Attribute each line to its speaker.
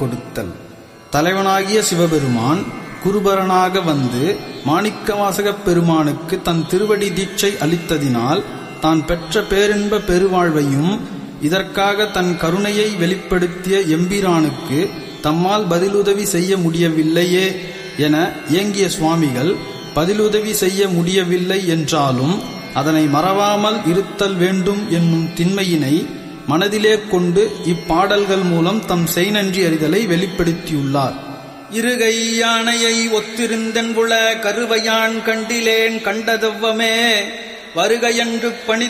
Speaker 1: கொடுத்தல் தலைவனாகிய சிவபெருமான் குருபரனாக வந்து மாணிக்கவாசகப் பெருமானுக்கு தன் திருவடி தீட்சை அளித்ததினால் தான் பெற்ற பேரின்ப பெருவாழ்வையும் இதற்காக தன் கருணையை வெளிப்படுத்திய எம்பிரானுக்கு தம்மால் பதிலுதவி செய்ய முடியவில்லையே என ஏங்கிய சுவாமிகள் பதிலுதவி செய்ய முடியவில்லை என்றாலும் அதனை மறவாமல் இருத்தல் வேண்டும் என்னும் திண்மையினை மனதிலே கொண்டு இப்பாடல்கள் மூலம் தம் செய்நன்றி அறிதலை வெளிப்படுத்தியுள்ளார்
Speaker 2: இருகை யானையை ஒத்திருந்தன் புல கருவையான் கண்டிலேன் கண்டதவ்வமே வருகையன்று பணி